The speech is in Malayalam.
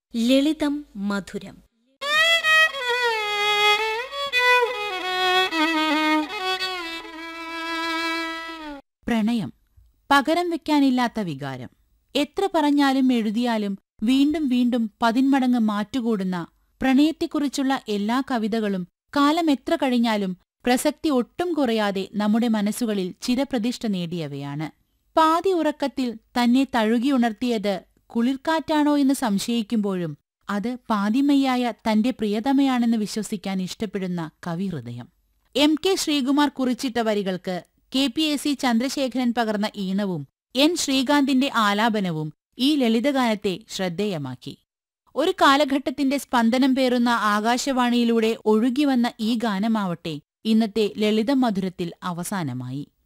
ലളിതം മധുരം പ്രണയം പകരം വെക്കാനില്ലാത്ത വികാരം എത്ര പറഞ്ഞാലും എഴുതിയാലും വീണ്ടും വീണ്ടും പതിന്മടങ്ങ് മാറ്റുകൂടുന്ന പ്രണയത്തെക്കുറിച്ചുള്ള എല്ലാ കവിതകളും കാലം എത്ര കഴിഞ്ഞാലും പ്രസക്തി ഒട്ടും കുറയാതെ നമ്മുടെ മനസ്സുകളിൽ ചിരപ്രതിഷ്ഠ നേടിയവയാണ് പാതി ഉറക്കത്തിൽ തന്നെ തഴുകിയുണർത്തിയത് കുളിർക്കാറ്റാണോ എന്ന് സംശയിക്കുമ്പോഴും അത് പാതിമയ്യായ തന്റെ പ്രിയതമയാണെന്ന് വിശ്വസിക്കാൻ ഇഷ്ടപ്പെടുന്ന കവിഹൃദയം എം കെ ശ്രീകുമാർ കുറിച്ചിട്ട വരികൾക്ക് K P S C Chandrasekharan പകർന്ന ഈണവും എൻ ശ്രീകാന്തിന്റെ ആലാപനവും ഈ ലളിതഗാനത്തെ ശ്രദ്ധേയമാക്കി ഒരു കാലഘട്ടത്തിന്റെ സ്പന്ദനം പേറുന്ന ആകാശവാണിയിലൂടെ ഒഴുകിവന്ന ഈ ഗാനമാവട്ടെ ഇന്നത്തെ ലളിത മധുരത്തിൽ അവസാനമായി